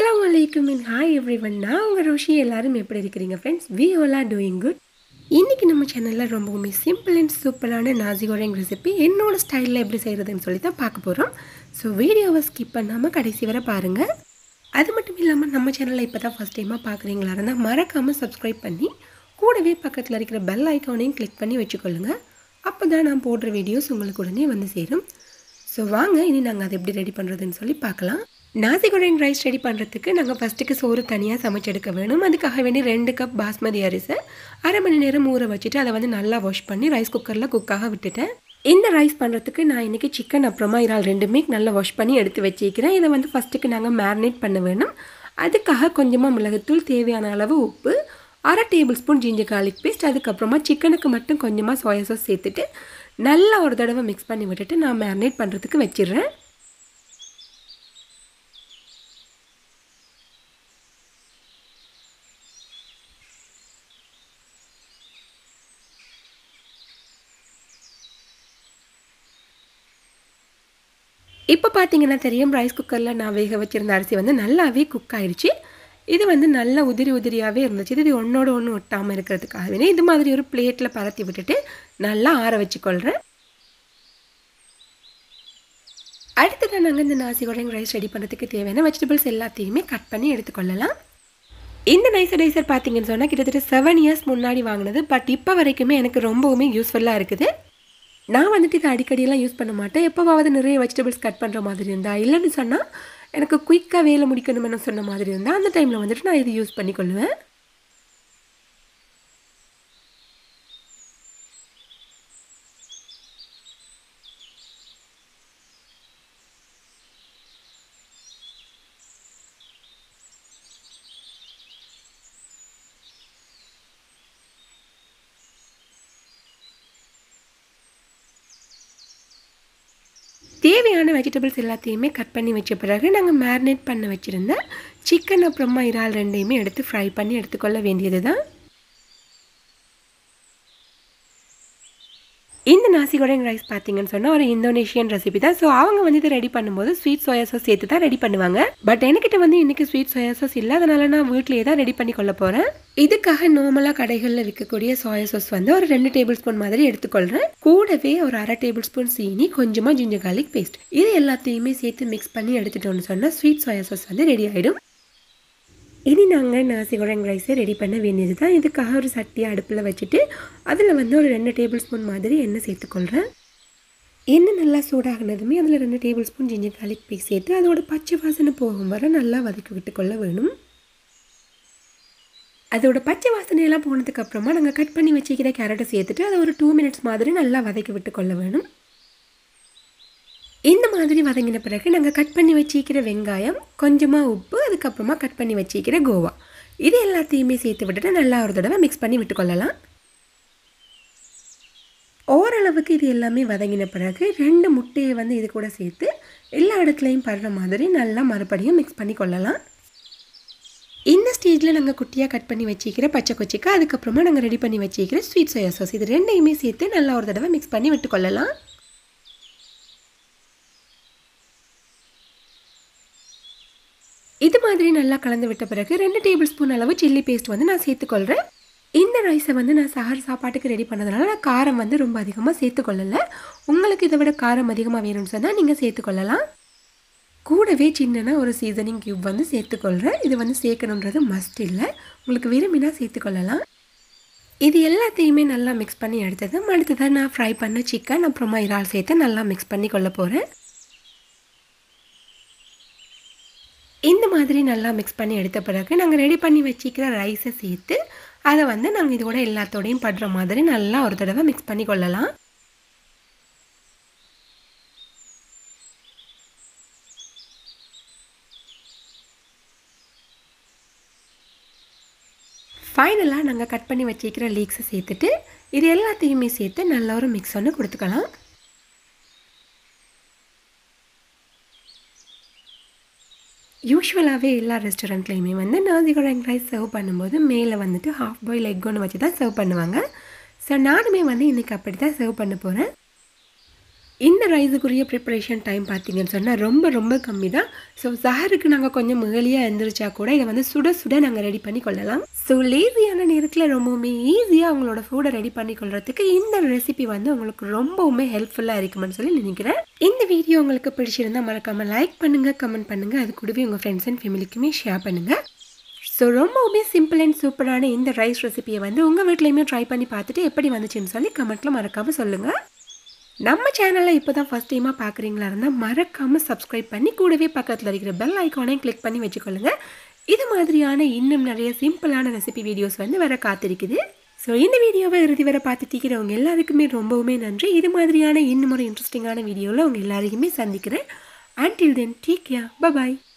அஸ்ஸலாமு அலைக்கும் and hi every one நான் உங்கள் ரோஷி எல்லாரும் எப்படி இருக்கிறீங்க friends we all are doing good இன்றைக்கி நம்ம சேனலில் ரொம்பவுமே சிம்பிள் அண்ட் சூப்பரான நாசி கோரிங் ரெசிபி என்னோட ஸ்டைலில் எப்படி செய்கிறதுன்னு சொல்லி தான் பார்க்க போகிறோம் ஸோ வீடியோவை ஸ்கிப் பண்ணாமல் கடைசி வரை பாருங்கள் அது மட்டும் இல்லாமல் நம்ம சேனலில் இப்போ தான் ஃபஸ்ட் டைமாக பார்க்குறீங்களா இருந்தால் மறக்காமல் சப்ஸ்கிரைப் பண்ணி கூடவே பக்கத்தில் இருக்கிற பெல் ஐக்கானையும் கிளிக் பண்ணி வச்சுக்கொள்ளுங்க அப்போ தான் நான் போடுற வீடியோஸ் உங்களுக்கு உடனே வந்து சேரும் ஸோ வாங்க இனி நாங்கள் அதை எப்படி ரெடி பண்ணுறதுன்னு சொல்லி பார்க்கலாம் நாசி கோரிங் ரைஸ் ரெடி பண்ணுறதுக்கு நாங்கள் ஃபஸ்ட்டுக்கு சோறு தனியாக சமைச்செடுக்க வேணும் அதுக்காக வேண்டி ரெண்டு கப் பாஸ்மதி அரிசி அரை மணி நேரம் ஊற வச்சுட்டு அதை வந்து நல்லா வாஷ் பண்ணி ரைஸ் குக்கரில் குக்காக விட்டுட்டேன் இந்த ரைஸ் பண்ணுறதுக்கு நான் இன்றைக்கி சிக்கன் அப்புறமா இறால் ரெண்டுமே நல்லா வாஷ் பண்ணி எடுத்து வச்சிக்கிறேன் இதை வந்து ஃபஸ்ட்டுக்கு நாங்கள் மேரினேட் பண்ண வேணும் அதுக்காக கொஞ்சமாக மிளகுத்தூள் தேவையான அளவு உப்பு அரை tablespoon ginger garlic paste அதுக்கப்புறமா சிக்கனுக்கு மட்டும் கொஞ்சமாக சோயா சாஸ் சேர்த்துட்டு நல்லா ஒரு தடவை மிக்ஸ் பண்ணி விட்டுட்டு நான் மேரினேட் பண்ணுறதுக்கு வச்சிடுறேன் இப்போ பார்த்தீங்கன்னா தெரியும் ரைஸ் குக்கரில் நான் வேக வச்சுருந்த அரிசி வந்து நல்லாவே குக் ஆயிடுச்சு இது வந்து நல்ல உதிரி உதிரியாகவே இருந்துச்சு இது ஒன்றோட ஒன்று ஒட்டாமல் இருக்கிறதுக்காகவே இது மாதிரி ஒரு பிளேட்டில் பரத்தி விட்டுட்டு நல்லா ஆற வச்சுக்கொள்கிறேன் அடுத்ததான் நாங்கள் இந்த நாசி கோரிங் ரைஸ் ரெடி பண்ணுறதுக்கு தேவையான வெஜிடபிள்ஸ் எல்லாத்தையுமே கட் பண்ணி எடுத்துக்கொள்ளலாம் இந்த நைசடைசர் பார்த்தீங்கன்னு சொன்னால் கிட்டத்தட்ட செவன் இயர்ஸ் முன்னாடி வாங்கினது பட் இப்போ வரைக்குமே எனக்கு ரொம்பவுமே யூஸ்ஃபுல்லாக இருக்குது நான் வந்துட்டு இதை அடிக்கடியெல்லாம் யூஸ் பண்ண மாட்டேன் எப்போவாவது நிறைய வெஜிடபிள்ஸ் கட் பண்ணுற மாதிரி இருந்தா இல்லைன்னு சொன்னால் எனக்கு குயிக்காக வேலை முடிக்கணும்னு சொன்ன மாதிரி இருந்தால் அந்த டைமில் வந்துட்டு நான் இது யூஸ் பண்ணிக்கொள்வேன் தேவையான வெஜிடபிள்ஸ் எல்லாத்தையுமே கட் பண்ணி வச்ச பிறகு நாங்கள் மேரினேட் பண்ண வச்சுருந்த சிக்கன் அப்புறமா இறால் ரெண்டையுமே எடுத்து ஃப்ரை பண்ணி எடுத்துக்கொள்ள வேண்டியது தான் இந்த நாசி கோரிங் ரைஸ் பார்த்தீங்கன்னு சொன்னால் ஒரு இந்தோனேஷியன் ரெசிபி தான் ஸோ அவங்க வந்து இதை ரெடி பண்ணும்போது ஸ்வீட் சோயா சாஸ் சேர்த்து தான் ரெடி பண்ணுவாங்க பட் என்கிட்ட வந்து இன்றைக்கி ஸ்வீட் சோயா சாஸ் இல்லை அதனால நான் வீட்லேயே தான் ரெடி பண்ணி கொள்ள போகிறேன் இதுக்காக நார்மலாக கடைகளில் விற்கக்கூடிய சோயா சாஸ் வந்து ஒரு ரெண்டு டேபிள் ஸ்பூன் மாதிரி எடுத்துக்கொள்கிறேன் கூடவே ஒரு அரை டேபிள் ஸ்பூன் சீனி கொஞ்சமாக ஜிஞ்சர் கார்லிக் பேஸ்ட் இது எல்லாத்தையுமே சேர்த்து மிக்ஸ் பண்ணி எடுத்துட்டோம்னு சொன்னால் ஸ்வீட் சோயா சாஸ் வந்து ரெடி ஆகிடும் இனி நாங்கள் நாசி குழங்கு ரைஸை ரெடி பண்ண வேண்டியது தான் இதுக்காக ஒரு சட்டியை அடுப்பில் வச்சுட்டு அதில் வந்து ஒரு ரெண்டு டேபிள் ஸ்பூன் மாதிரி எண்ணெய் சேர்த்துக்கொள்கிறேன் எண்ணெய் நல்லா சூடாகினதுமே அதில் ரெண்டு tablespoon ginger garlic paste சேர்த்து அதோட பச்சை வாசனை போகும் வரை நல்லா வதக்கி விட்டுக்கொள்ள வேணும் அதோட பச்சை வாசனையெல்லாம் போனதுக்கு அப்புறமா நாங்கள் கட் பண்ணி வச்சுக்கிற கேரட்டை சேர்த்துட்டு அதை ஒரு டூ மினிட்ஸ் மாதிரி நல்லா வதக்கி விட்டுக்கொள்ள வேணும் இந்த மாதிரி வதங்கின பிறகு நாங்கள் கட் பண்ணி வச்சிக்கிற வெங்காயம் கொஞ்சமாக உப்பு அதுக்கப்புறமா கட் பண்ணி வச்சிக்கிற கோவா இது எல்லாத்தையுமே சேர்த்து விட்டுட்டு நல்லா ஒரு தடவை மிக்ஸ் பண்ணி விட்டுக்கொள்ளலாம் ஓரளவுக்கு இது எல்லாமே வதங்கின பிறகு ரெண்டு முட்டையை வந்து இது கூட சேர்த்து எல்லா இடத்துலையும் படுற மாதிரி நல்லா மறுபடியும் மிக்ஸ் பண்ணி கொள்ளலாம் இந்த ஸ்டேஜில் நாங்கள் குட்டியாக கட் பண்ணி வச்சிக்கிற பச்சை கொச்சிக்கா அதுக்கப்புறமா நாங்கள் ரெடி பண்ணி வச்சிக்கிற ஸ்வீட் சோயா சாஸ் இது ரெண்டையுமே சேர்த்து நல்லா ஒரு தடவை மிக்ஸ் பண்ணி விட்டுக்கொள்ளலாம் இது மாதிரி நல்லா கலந்து விட்ட பிறகு ரெண்டு டேபிள் ஸ்பூன் அளவு சில்லி பேஸ்ட் வந்து நான் சேர்த்துக்கொள்கிறேன் இந்த ரைஸை வந்து நான் சஹர் சாப்பாட்டுக்கு ரெடி பண்ணதுனால நான் காரம் வந்து ரொம்ப அதிகமாக சேர்த்துக்கொள்ளலை உங்களுக்கு இதை விட காரம் அதிகமாக வேணும்னு சொன்னால் நீங்கள் சேர்த்துக்கொள்ளலாம் கூடவே சின்னனா ஒரு சீசனிங் கியூப் வந்து சேர்த்துக்கொள்கிறேன் இது வந்து சேர்க்கணுன்றது மஸ்ட் இல்லை உங்களுக்கு விரும்பினா சேர்த்துக்கொள்ளலாம் இது எல்லாத்தையுமே நல்லா மிக்ஸ் பண்ணி எடுத்தது அடுத்ததான் நான் ஃப்ரை பண்ண சிக்கன் அப்புறமா இறால் சேர்த்து நல்லா மிக்ஸ் பண்ணி கொள்ள போகிறேன் இந்த மாதிரி நல்லா மிக்ஸ் பண்ணி எடுத்த பிறகு நாங்கள் ரெடி பண்ணி வச்சிக்கிற ரைஸை சேர்த்து அதை வந்து நாங்கள் இதோட எல்லாத்தோடையும் படுற மாதிரி நல்லா ஒரு தடவை மிக்ஸ் பண்ணி கொள்ளலாம் ஃபைனலாக நாங்கள் கட் பண்ணி வச்சிக்கிற லீக்ஸை சேர்த்துட்டு இது எல்லாத்தையுமே சேர்த்து நல்லா ஒரு மிக்ஸ் ஒன்று கொடுத்துக்கலாம் யூஸ்வலாகவே எல்லா ரெஸ்டாரண்ட்லேயுமே வந்து நாசி குழங்கு ரைஸ் சர்வ் பண்ணும்போது மேலே வந்துட்டு ஹாஃப் பாயில் எக் ஒன்று வச்சு தான் சர்வ் பண்ணுவாங்க ஸோ நானுமே வந்து இன்றைக்கி அப்படி தான் சர்வ் பண்ண போகிறேன் இந்த ரைஸுக்குரிய ப்ரிப்பரேஷன் டைம் பார்த்தீங்கன்னு சொன்னால் ரொம்ப ரொம்ப கம்மி தான் ஸோ சஹருக்கு நாங்கள் கொஞ்சம் முகலியாக எழுந்திரிச்சா கூட இதை வந்து சுட சுட நாங்கள் ரெடி பண்ணி கொள்ளலாம் ஸோ லேசியான நேரத்தில் ரொம்பவுமே ஈஸியாக அவங்களோட ஃபுட்டை ரெடி பண்ணி கொள்றதுக்கு இந்த ரெசிபி வந்து உங்களுக்கு ரொம்பவுமே ஹெல்ப்ஃபுல்லாக இருக்குமென்னு சொல்லி நினைக்கிறேன் இந்த வீடியோ உங்களுக்கு பிடிச்சிருந்தா மறக்காமல் லைக் பண்ணுங்கள் கமெண்ட் பண்ணுங்கள் அது கூடவே உங்கள் ஃப்ரெண்ட்ஸ் அண்ட் ஃபேமிலிக்குமே ஷேர் பண்ணுங்கள் ஸோ ரொம்பவுமே சிம்பிள் அண்ட் சூப்பரான இந்த ரைஸ் ரெசிபியை வந்து உங்கள் வீட்லேயுமே ட்ரை பண்ணி பார்த்துட்டு எப்படி வந்துச்சுன்னு சொல்லி கமெண்ட்டில் மறக்காமல் சொல்லுங்கள் நம்ம சேனலை இப்போ தான் ஃபஸ்ட் டைமாக பார்க்குறீங்களா இருந்தால் மறக்காமல் சப்ஸ்கிரைப் பண்ணி கூடவே பக்கத்தில் இருக்கிற பெல் ஐக்கானையும் கிளிக் பண்ணி வச்சுக்கொள்ளுங்க இது மாதிரியான இன்னும் நிறைய சிம்பிளான ரெசிபி வீடியோஸ் வந்து வர காத்திருக்குது ஸோ இந்த வீடியோவை இறுதி வரை பார்த்துட்டிக்கிறவங்க எல்லாருக்குமே ரொம்பவுமே நன்றி இது மாதிரியான இன்னும் ஒரு இன்ட்ரெஸ்டிங்கான வீடியோவில் உங்கள் எல்லாரையுமே சந்திக்கிறேன் until then take care bye bye